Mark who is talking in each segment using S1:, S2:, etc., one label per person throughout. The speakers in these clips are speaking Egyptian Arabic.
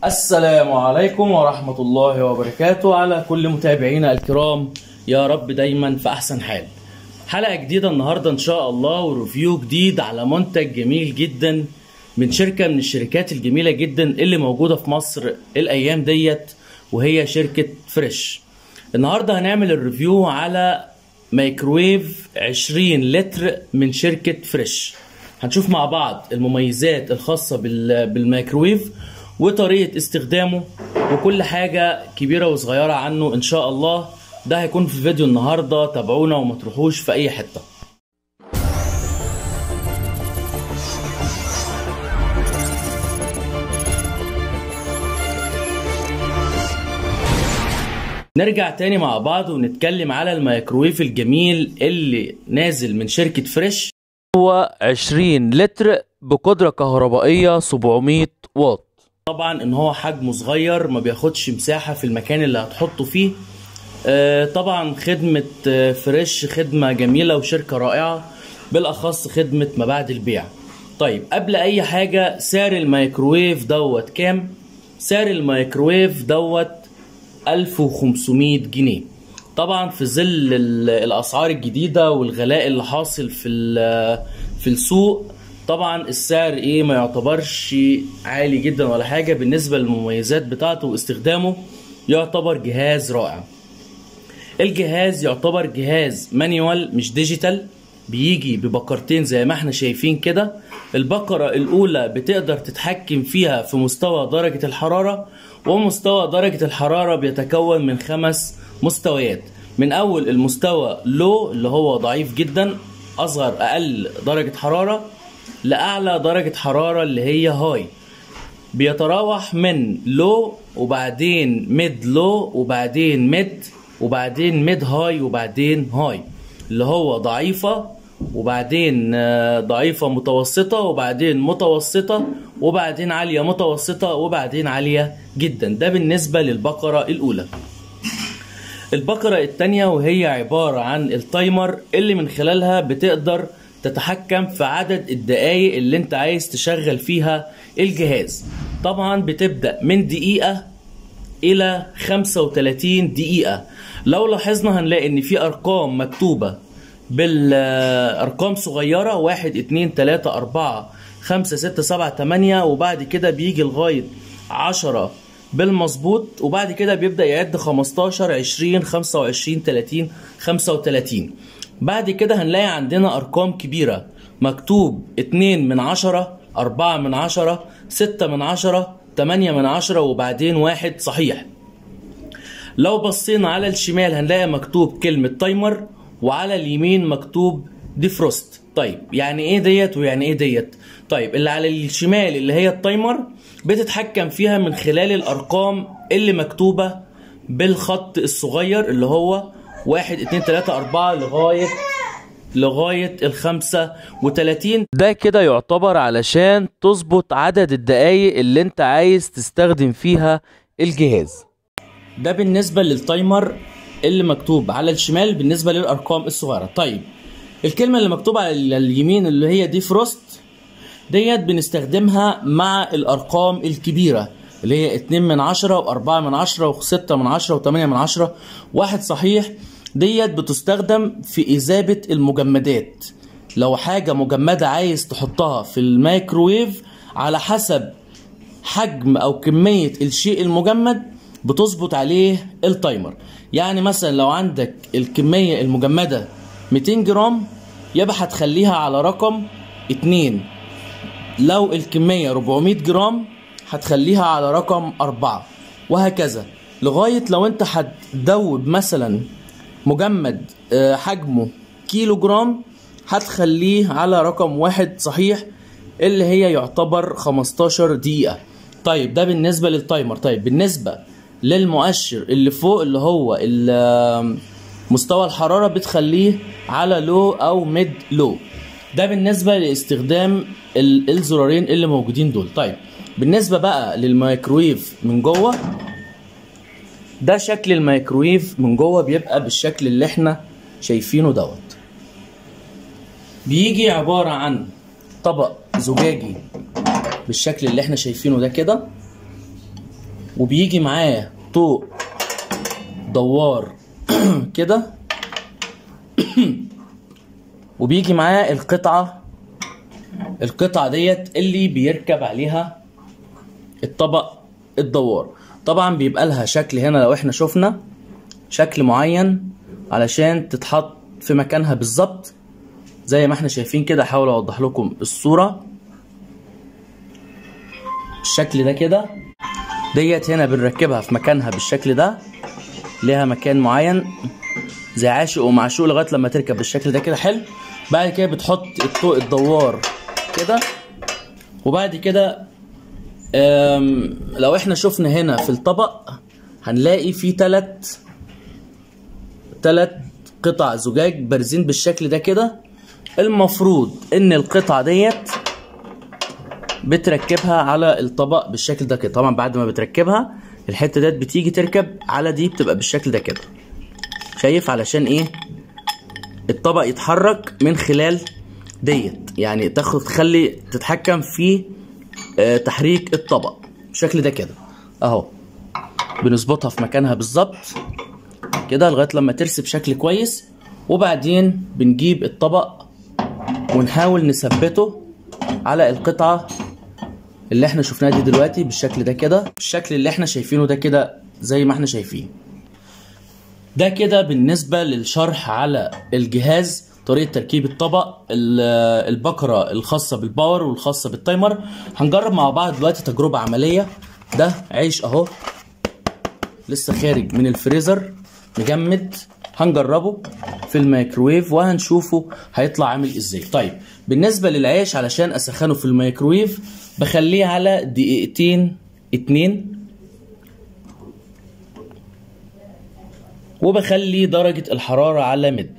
S1: السلام عليكم ورحمة الله وبركاته على كل متابعينا الكرام يا رب دايما في أحسن حال حلقة جديدة النهاردة إن شاء الله وريفيو جديد على منتج جميل جدا من شركة من الشركات الجميلة جدا اللي موجودة في مصر الأيام ديت وهي شركة فريش النهاردة هنعمل الريفيو على مايكرويف 20 لتر من شركة فريش هنشوف مع بعض المميزات الخاصة بال- بالمايكرويف وطريقة استخدامه وكل حاجة كبيرة وصغيرة عنه إن شاء الله ده هيكون في فيديو النهاردة تابعونا وما تروحوش في أي حتة نرجع تاني مع بعض ونتكلم على الميكروويف الجميل اللي نازل من شركة فريش هو 20 لتر بقدرة كهربائية 700 واط طبعا ان هو حجمه صغير ما بياخدش مساحة في المكان اللي هتحطه فيه آه، طبعا خدمة آه، فريش خدمة جميلة وشركة رائعة بالاخص خدمة ما بعد البيع طيب قبل اي حاجة سعر الميكروويف دوت كام سعر الميكروويف دوت 1500 جنيه طبعا في ظل ال- الاسعار الجديده والغلاء اللي حاصل في ال- في السوق طبعا السعر ايه ما يعتبرش عالي جدا ولا حاجه بالنسبه للمميزات بتاعته واستخدامه يعتبر جهاز رائع الجهاز يعتبر جهاز مانيوال مش ديجيتال بيجي ببقرتين زي ما احنا شايفين كده البقرة الأولى بتقدر تتحكم فيها في مستوى درجة الحرارة ومستوى درجة الحرارة بيتكون من خمس مستويات من أول المستوى لو اللي هو ضعيف جدا أصغر أقل درجة حرارة لأعلى درجة حرارة اللي هي هاي بيتراوح من لو وبعدين ميد لو وبعدين ميد وبعدين ميد هاي وبعدين هاي اللي هو ضعيفة وبعدين آه، ضعيفة متوسطة وبعدين متوسطة وبعدين عالية متوسطة وبعدين عالية جدا ده بالنسبة للبقرة الأولى البقرة التانية وهي عبارة عن التايمر اللي من خلالها بتقدر تتحكم في عدد الدقايق اللي انت عايز تشغل فيها الجهاز طبعا بتبدأ من دقيقة إلى 35 دقيقة لو لاحظنا هنلاقي إن في أرقام مكتوبة بالأرقام صغيرة واحد اتنين تلاتة أربعة خمسة ستة سبعة تمانية وبعد كده بيجي لغاية عشرة بالمظبوط وبعد كده بيبدأ يعد 15 20 25 30 35 بعد كده هنلاقي عندنا أرقام كبيرة مكتوب 2 من 10 4 من 10 6 من 10 8 من 10 وبعدين واحد صحيح لو بصينا على الشمال هنلاقي مكتوب كلمة تايمر وعلى اليمين مكتوب ديفروست طيب يعني ايه ديت ويعني ايه ديت طيب اللي على الشمال اللي هي التايمر بتتحكم فيها من خلال الارقام اللي مكتوبة بالخط الصغير اللي هو واحد اتنين تلاتة اربعة لغاية لغاية الخمسة وتلاتين ده كده يعتبر علشان تظبط عدد الدقايق اللي انت عايز تستخدم فيها الجهاز ده بالنسبة للتايمر اللي مكتوب على الشمال بالنسبة للأرقام الصغيرة طيب الكلمة اللي مكتوبة على اليمين اللي هي دي فروست ديت بنستخدمها مع الأرقام الكبيرة اللي هي 2 من 10 و4 من 10 و6 من 10 و8 من 10 واحد صحيح ديت بتستخدم في إذابة المجمدات لو حاجة مجمدة عايز تحطها في الميكروويف على حسب حجم او كميه الشيء المجمد بتظبط عليه التايمر يعني مثلا لو عندك الكميه المجمده 200 جرام يبقى هتخليها على رقم 2 لو الكميه 400 جرام هتخليها على رقم 4 وهكذا لغايه لو انت هتدوب مثلا مجمد آه، حجمه كيلو جرام هتخليه على رقم واحد صحيح اللي هي يعتبر 15 دقيقة طيب ده بالنسبة للتايمر طيب بالنسبة للمؤشر اللي فوق اللي هو ال- مستوى الحرارة بتخليه على لو أو ميد لو ده بالنسبة لاستخدام ال- الزرارين اللي موجودين دول طيب بالنسبة بقى للميكرويف من جوه ده شكل الميكرويف من جوه بيبقى بالشكل اللي احنا شايفينه دوت بيجي عبارة عن طبق زجاجي بالشكل اللي احنا شايفينه ده كده وبيجي معاه طوق دوار كده وبيجي معاه القطعة القطعة ديت اللي بيركب عليها الطبق الدوار طبعا بيبقى لها شكل هنا لو احنا شفنا شكل معين علشان تتحط في مكانها بالظبط زي ما احنا شايفين كده احاول اوضح لكم الصورة الشكل ده كده ديت هنا بنركبها في مكانها بالشكل ده ليها مكان معين زي عاشق ومعشوق لغايه لما تركب بالشكل ده كده حلو بعد كده بتحط الطوق الدوار كده وبعد كده أم، لو احنا شفنا هنا في الطبق هنلاقي في تلات تلات قطع زجاج بارزين بالشكل ده كده المفروض ان القطعة ديت بتركبها على الطبق بالشكل ده كده طبعا بعد ما بتركبها الحتة ديت بتيجي تركب على دي بتبقى بالشكل ده كده شايف علشان ايه الطبق يتحرك من خلال ديت يعني تاخد تخلي تتحكم في آه، تحريك الطبق بالشكل ده كده اهو بنظبطها في مكانها بالظبط كده لغايه لما ترسي بشكل كويس وبعدين بنجيب الطبق ونحاول نثبته على القطعه اللي احنا شفناها دي دلوقتي بالشكل ده كده بالشكل اللي احنا شايفينه ده كده زي ما احنا شايفين ده كده بالنسبة للشرح على الجهاز طريقة تركيب الطبق ال- البكرة الخاصة بالباور والخاصة بالتايمر هنجرب مع بعض دلوقتي تجربة عملية ده عيش اهو لسه خارج من الفريزر مجمد هنجربه في الميكروويف وهنشوفه هيطلع عامل ازاي طيب بالنسبة للعيش علشان اسخنه في الميكروويف بخليه على دقيقتين اتنين وبخلي درجة الحرارة على مد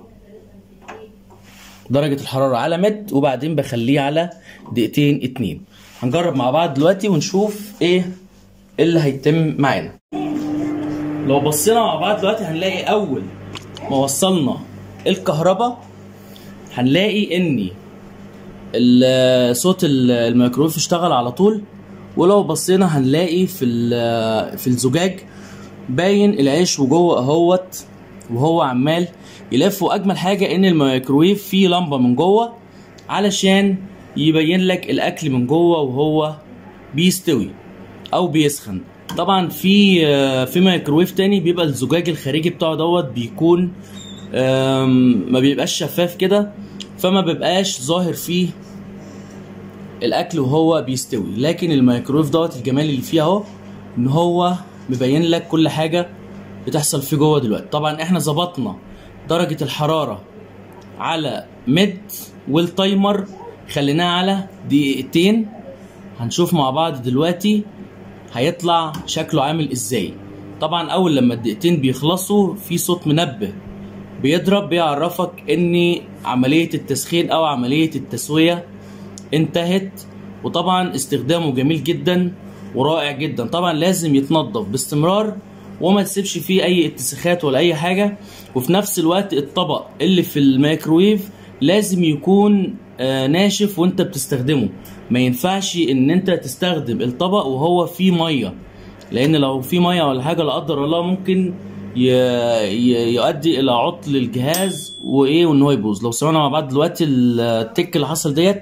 S1: درجة الحرارة على مد وبعدين بخليه على دقيقتين اتنين هنجرب مع بعض دلوقتي ونشوف ايه اللي هيتم معانا لو بصينا مع بعض دلوقتي هنلاقي اول ما وصلنا الكهرباء هنلاقي ان ال- صوت ال- الميكرويف اشتغل على طول ولو بصينا هنلاقي في ال- في الزجاج باين العيش وجوه اهوت وهو عمال يلف واجمل حاجه ان الميكرويف فيه لمبه من جوه علشان يبين لك الاكل من جوه وهو بيستوي او بيسخن طبعا في آه، في ميكرويف تاني بيبقى الزجاج الخارجي بتاعه دوت بيكون آم، ما بيبقاش شفاف كده فما بيبقاش ظاهر فيه الاكل وهو بيستوي لكن الميكرويف دوت الجمال اللي فيه اهو ان هو مبين لك كل حاجه بتحصل فيه جوه دلوقتي طبعا احنا ظبطنا درجه الحراره على ميد والتايمر خليناه على دقيقتين هنشوف مع بعض دلوقتي هيطلع شكله عامل ازاي طبعا اول لما الدقيقتين بيخلصوا في صوت منبه بيضرب بيعرفك ان عمليه التسخين او عمليه التسويه انتهت وطبعا استخدامه جميل جدا ورائع جدا طبعا لازم يتنضف باستمرار وما تسيبش فيه اي اتساخات ولا اي حاجه وفي نفس الوقت الطبق اللي في الميكرويف لازم يكون آه، ناشف وانت بتستخدمه ما ينفعش ان انت تستخدم الطبق وهو فيه ميه لان لو في ميه ولا حاجه لا قدر الله ممكن ي... ي... يؤدي الى عطل الجهاز وايه وان هو يبوظ لو سمعنا مع بعض دلوقتي التك اللي حصل ديت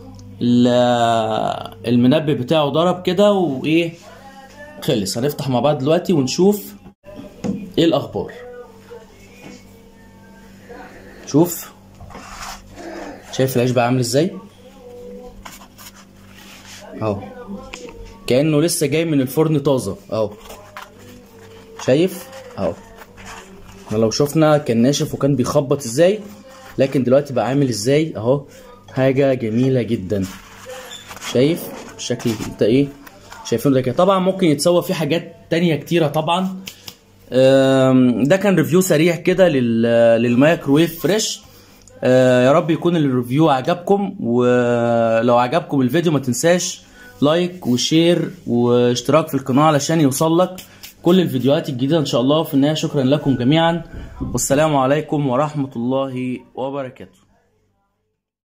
S1: ال- المنبه بتاعه ضرب كده وايه خلص هنفتح مع بعض دلوقتي ونشوف ايه الاخبار شوف شايف العيش بقى عامل ازاي اهو كانه لسه جاي من الفرن طازه اهو شايف اهو احنا لو شفنا كان ناشف وكان بيخبط ازاي لكن دلوقتي بقى عامل ازاي اهو حاجه جميله جدا شايف الشكل انت ايه شايفينه ده كده طبعا ممكن يتسوى فيه حاجات تانية كتيره طبعا أم، ده كان ريفيو سريع كده لل- للمايكرويف فريش آه، يا رب يكون الريفيو عجبكم ولو عجبكم الفيديو ما تنساش لايك وشير واشتراك في القناة علشان يوصل لك كل الفيديوهات الجديدة ان شاء الله في النهاية شكرا لكم جميعا والسلام عليكم ورحمة الله وبركاته